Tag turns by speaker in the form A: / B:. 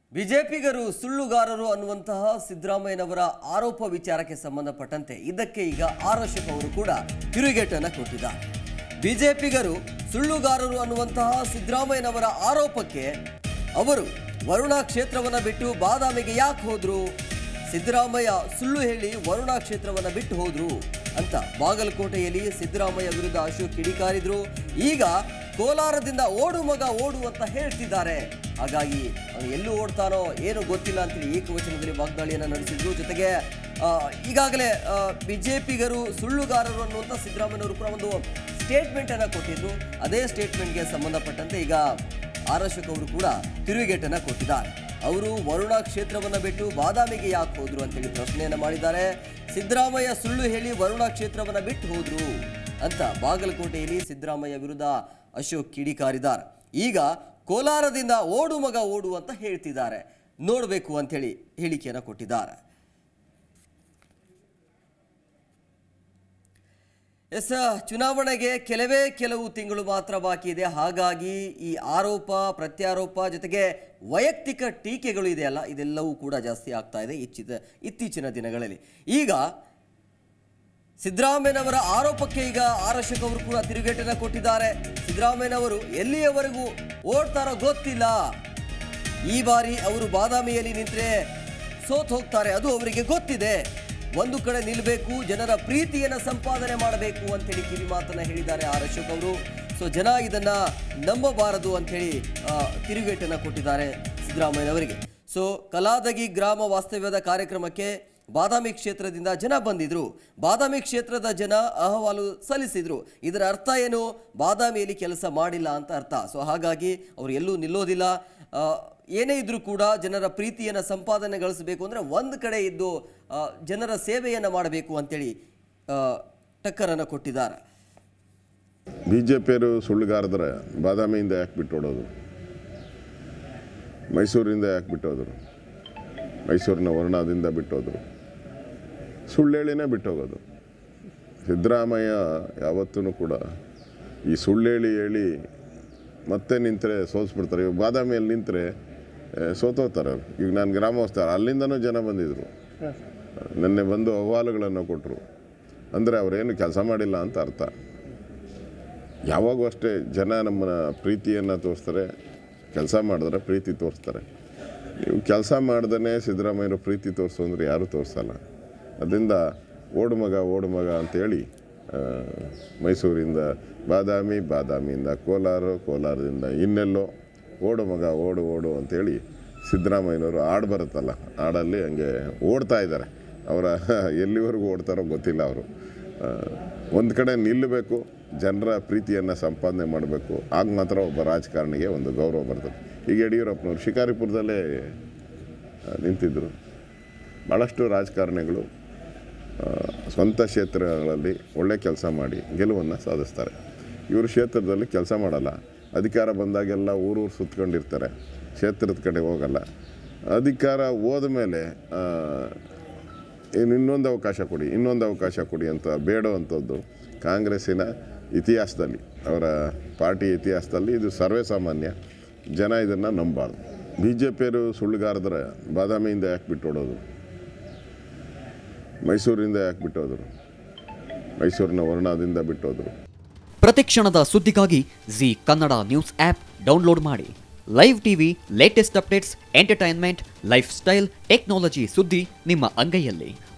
A: ಬಿಜೆಪಿಗರು ಸುಳ್ಳುಗಾರರು ಅನ್ನುವಂತಹ ಸಿದ್ದರಾಮಯ್ಯನವರ ಆರೋಪ ವಿಚಾರಕ್ಕೆ ಸಂಬಂಧಪಟ್ಟಂತೆ ಇದಕ್ಕೆ ಈಗ ಆರ್ ಅಶೋಕ್ ಅವರು ಕೂಡ ತಿರುಗೇಟನ್ನು ಕೊಟ್ಟಿದ್ದಾರೆ ಬಿಜೆಪಿಗರು ಸುಳ್ಳುಗಾರರು ಅನ್ನುವಂತಹ ಸಿದ್ದರಾಮಯ್ಯನವರ ಆರೋಪಕ್ಕೆ ಅವರು ವರುಣಾ ಕ್ಷೇತ್ರವನ್ನ ಬಿಟ್ಟು ಬಾದಾಮಿಗೆ ಯಾಕೆ ಹೋದ್ರು ಸಿದ್ದರಾಮಯ್ಯ ಸುಳ್ಳು ಹೇಳಿ ವರುಣಾ ಕ್ಷೇತ್ರವನ್ನ ಬಿಟ್ಟು ಹೋದ್ರು ಅಂತ ಬಾಗಲಕೋಟೆಯಲ್ಲಿ ಸಿದ್ದರಾಮಯ್ಯ ವಿರುದ್ಧ ಅಶೋಕ್ ಕಿಡಿಕಾರಿದ್ರು ಈಗ ಕೋಲಾರದಿಂದ ಓಡು ಮಗ ಓಡು ಅಂತ ಹೇಳ್ತಿದ್ದಾರೆ ಹಾಗಾಗಿ ಅವನು ಎಲ್ಲೂ ಓಡ್ತಾನೋ ಏನು ಗೊತ್ತಿಲ್ಲ ಅಂತೇಳಿ ಏಕವಚನದಲ್ಲಿ ವಾಗ್ದಾಳಿಯನ್ನು ನಡೆಸಿದ್ರು ಜೊತೆಗೆ ಆ, ಈಗಾಗಲೇ ಬಿಜೆಪಿಗರು ಸುಳ್ಳುಗಾರರು ಅನ್ನುವಂಥ ಸಿದ್ದರಾಮಯ್ಯನವರು ಕೂಡ ಒಂದು ಸ್ಟೇಟ್ಮೆಂಟ್ ಅನ್ನ ಕೊಟ್ಟಿದ್ರು ಅದೇ ಸ್ಟೇಟ್ಮೆಂಟ್ಗೆ ಸಂಬಂಧಪಟ್ಟಂತೆ ಈಗ ಆರ್ ಅಶೋಕ್ ಅವರು ಕೂಡ ತಿರುಗೇಟನ್ನ ಕೊಟ್ಟಿದ್ದಾರೆ ಅವರು ವರುಣಾ ಕ್ಷೇತ್ರವನ್ನ ಬಿಟ್ಟು ಬಾದಾಮಿಗೆ ಯಾಕೆ ಹೋದ್ರು ಅಂತೇಳಿ ಪ್ರಶ್ನೆಯನ್ನ ಮಾಡಿದ್ದಾರೆ ಸಿದ್ದರಾಮಯ್ಯ ಸುಳ್ಳು ಹೇಳಿ ವರುಣಾ ಕ್ಷೇತ್ರವನ್ನ ಬಿಟ್ಟು ಹೋದ್ರು ಅಂತ ಬಾಗಲಕೋಟೆಯಲ್ಲಿ ಸಿದ್ದರಾಮಯ್ಯ ವಿರುದ್ಧ ಅಶೋಕ್ ಕಿಡಿಕಾರಿದ್ದಾರೆ ಈಗ ಕೋಲಾರದಿಂದ ಓಡು ಮಗ ಓಡು ಅಂತ ಹೇಳ್ತಿದ್ದಾರೆ ನೋಡಬೇಕು ಅಂತೇಳಿ ಹೇಳಿಕೆಯನ್ನು ಕೊಟ್ಟಿದ್ದಾರೆ ಎಸ್ ಚುನಾವಣೆಗೆ ಕೆಲವೇ ಕೆಲವು ತಿಂಗಳು ಮಾತ್ರ ಬಾಕಿ ಇದೆ ಹಾಗಾಗಿ ಈ ಆರೋಪ ಪ್ರತ್ಯಾರೋಪ ಜೊತೆಗೆ ವೈಯಕ್ತಿಕ ಟೀಕೆಗಳು ಇದೆಯಲ್ಲ ಇದೆಲ್ಲವೂ ಕೂಡ ಜಾಸ್ತಿ ಆಗ್ತಾ ಇದೆ ಇಚ್ಚಿದ ಇತ್ತೀಚಿನ ದಿನಗಳಲ್ಲಿ ಈಗ ಸಿದ್ದರಾಮಯ್ಯನವರ ಆರೋಪಕ್ಕೆ ಈಗ ಆರ್ ಅಶೋಕ್ ಅವರು ಕೂಡ ತಿರುಗೇಟನ್ನು ಕೊಟ್ಟಿದ್ದಾರೆ ಸಿದ್ದರಾಮಯ್ಯನವರು ಎಲ್ಲಿಯವರೆಗೂ ಓಡ್ತಾರೋ ಗೊತ್ತಿಲ್ಲ ಈ ಬಾರಿ ಅವರು ಬಾದಾಮಿಯಲ್ಲಿ ನಿಂತರೆ ಸೋತ್ ಹೋಗ್ತಾರೆ ಅದು ಅವರಿಗೆ ಗೊತ್ತಿದೆ ಒಂದು ಕಡೆ ನಿಲ್ಲಬೇಕು ಜನರ ಪ್ರೀತಿಯನ್ನ ಸಂಪಾದನೆ ಮಾಡಬೇಕು ಅಂತೇಳಿ ಕಿವಿ ಮಾತನ್ನ ಹೇಳಿದ್ದಾರೆ ಆರ್ ಅಶೋಕ್ ಅವರು ಸೊ ಜನ ಇದನ್ನ ನಂಬಬಾರದು ಅಂತೇಳಿ ಆ, ತಿರುಗೇಟನ್ನ ಕೊಟ್ಟಿದ್ದಾರೆ ಸಿದ್ದರಾಮಯ್ಯನವರಿಗೆ ಸೊ ಕಲಾದಗಿ ಗ್ರಾಮ ವಾಸ್ತವ್ಯದ ಕಾರ್ಯಕ್ರಮಕ್ಕೆ ಬಾದಾಮಿ ಕ್ಷೇತ್ರದಿಂದ ಜನ ಬಂದಿದ್ರು ಬಾದಾಮಿ ಕ್ಷೇತ್ರದ ಜನ ಅಹವಾಲು ಸಲ್ಲಿಸಿದ್ರು ಇದರ ಅರ್ಥ ಏನು ಬಾದಾಮಿಯಲ್ಲಿ ಕೆಲಸ ಮಾಡಿಲ್ಲ ಅಂತ ಅರ್ಥ ಸೊ ಹಾಗಾಗಿ ಅವರು ಎಲ್ಲೂ ನಿಲ್ಲೋದಿಲ್ಲ ಆ, ಏನೇ ಇದ್ರೂ ಕೂಡ ಜನರ ಪ್ರೀತಿಯನ್ನು ಸಂಪಾದನೆ ಗಳಿಸಬೇಕು ಅಂದರೆ ಒಂದು ಕಡೆ ಇದ್ದು ಆ, ಜನರ ಸೇವೆಯನ್ನು ಮಾಡಬೇಕು ಅಂತೇಳಿ ಆ, ಟಕ್ಕರನ್ನು ಕೊಟ್ಟಿದ್ದಾರೆ
B: ಬಿ ಜೆ ಪಿಯವರು ಸುಳ್ಳುಗಾರದ್ರೆ ಬಾದಾಮಿಯಿಂದ ಯಾಕೆ ಬಿಟ್ಟು ಓಡೋದು ಮೈಸೂರಿಂದ ಯಾಕೆ ಬಿಟ್ಟೋದ್ರು ಮೈಸೂರಿನ ವರ್ಣದಿಂದ ಬಿಟ್ಟೋದ್ರು ಸುಳ್ಳು ಹೇಳಿನೇ ಬಿಟ್ಟೋಗೋದು ಸಿದ್ದರಾಮಯ್ಯ ಯಾವತ್ತೂ ಕೂಡ ಈ ಸುಳ್ಳು ಹೇಳಿ ಹೇಳಿ ಮತ್ತೆ ನಿಂತರೆ ಸೋಲ್ಸ್ಬಿಡ್ತಾರೆ ಇವಾಗ ಬಾದಾಮಿಯಲ್ಲಿ ನಿಂತರೆ ಸೋತೋಗ್ತಾರೆ ಅವ್ರು ಈಗ ನಾನು ಗ್ರಾಮಸ್ಥ ಅಲ್ಲಿಂದನೂ ಜನ ಬಂದಿದ್ದರು ನಿನ್ನೆ ಬಂದು ಅಹವಾಲುಗಳನ್ನು ಕೊಟ್ಟರು ಅಂದರೆ ಅವರೇನು ಕೆಲಸ ಮಾಡಿಲ್ಲ ಅಂತ ಅರ್ಥ ಯಾವಾಗೂ ಅಷ್ಟೇ ಜನ ನಮ್ಮನ್ನ ಪ್ರೀತಿಯನ್ನು ತೋರಿಸ್ತಾರೆ ಕೆಲಸ ಮಾಡಿದ್ರೆ ಪ್ರೀತಿ ತೋರಿಸ್ತಾರೆ ನೀವು ಕೆಲಸ ಮಾಡ್ದೇ ಸಿದ್ದರಾಮಯ್ಯರು ಪ್ರೀತಿ ತೋರಿಸು ಅಂದರೆ ಯಾರೂ ತೋರಿಸಲ್ಲ ಅದರಿಂದ ಓಡು ಮಗ ಓಡು ಮಗ ಅಂತೇಳಿ ಆ, ಮೈಸೂರಿಂದ ಬಾದಾಮಿ ಬಾದಾಮಿಯಿಂದ ಕೋಲಾರ ಕೋಲಾರದಿಂದ ಇನ್ನೆಲ್ಲೋ ಓಡು ಮಗ ಓಡು ಓಡು ಅಂತೇಳಿ ಸಿದ್ದರಾಮಯ್ಯನವರು ಹಾಡು ಬರುತ್ತಲ್ಲ ಹಾಡಲ್ಲಿ ಹಂಗೆ ಓಡ್ತಾ ಇದ್ದಾರೆ ಅವರ ಎಲ್ಲಿವರೆಗೂ ಓಡ್ತಾರೋ ಗೊತ್ತಿಲ್ಲ ಅವರು ಒಂದು ಕಡೆ ನಿಲ್ಲಬೇಕು ಜನರ ಪ್ರೀತಿಯನ್ನು ಸಂಪಾದನೆ ಮಾಡಬೇಕು ಆಗ ಮಾತ್ರ ಒಬ್ಬ ರಾಜಕಾರಣಿಗೆ ಒಂದು ಗೌರವ ಬರ್ತದೆ ಈಗ ಯಡಿಯೂರಪ್ಪನವರು ಶಿಕಾರಿಪುರದಲ್ಲೇ ಆ, ನಿಂತಿದ್ದರು ಭಾಳಷ್ಟು ರಾಜಕಾರಣಿಗಳು ಆ, ಸ್ವಂತ ಕ್ಷೇತ್ರಗಳಲ್ಲಿ ಒಳ್ಳೆ ಕೆಲಸ ಮಾಡಿ ಗೆಲುವನ್ನು ಸಾಧಿಸ್ತಾರೆ ಇವರು ಕ್ಷೇತ್ರದಲ್ಲಿ ಕೆಲಸ ಮಾಡಲ್ಲ ಅಧಿಕಾರ ಬಂದಾಗೆಲ್ಲ ಊರೂರು ಸುತ್ಕೊಂಡಿರ್ತಾರೆ ಕ್ಷೇತ್ರದ ಕಡೆ ಹೋಗಲ್ಲ ಅಧಿಕಾರ ಹೋದ ಮೇಲೆ ಇನ್ನು ಇನ್ನೊಂದು ಅವಕಾಶ ಕೊಡಿ ಇನ್ನೊಂದು ಅವಕಾಶ ಕೊಡಿ ಅಂತ ಬೇಡುವಂಥದ್ದು ಕಾಂಗ್ರೆಸ್ಸಿನ ಇತಿಹಾಸದಲ್ಲಿ ಅವರ ಪಾರ್ಟಿ ಇತಿಹಾಸದಲ್ಲಿ ಇದು ಸರ್ವೇ ಸಾಮಾನ್ಯ ಜನ ಇದನ್ನು ನಂಬಬಾರ್ದು ಬಿ ಜೆ ಪಿಯವರು ಸುಳ್ಳುಗಾರದ್ರೆ ಬಾದಾಮಿಯಿಂದ ಯಾಕೆ ಬಿಟ್ಟು ಓಡೋದು ಮೈಸೂರಿಂದ ಯಾಕೆ ಬಿಟ್ಟೋದ್ರು ಮೈಸೂರಿನ ವರ್ಣದಿಂದ ಬಿಟ್ಟೋದ್ರು
C: ಪ್ರತಿಕ್ಷಣದ ಸುದ್ದಿಗಾಗಿ Zee Kannada news app download ಮಾಡಿ live TV latest updates entertainment lifestyle technology ಸುದ್ದಿ ನಿಮ್ಮ ಅಂಗೈಯಲ್ಲಿ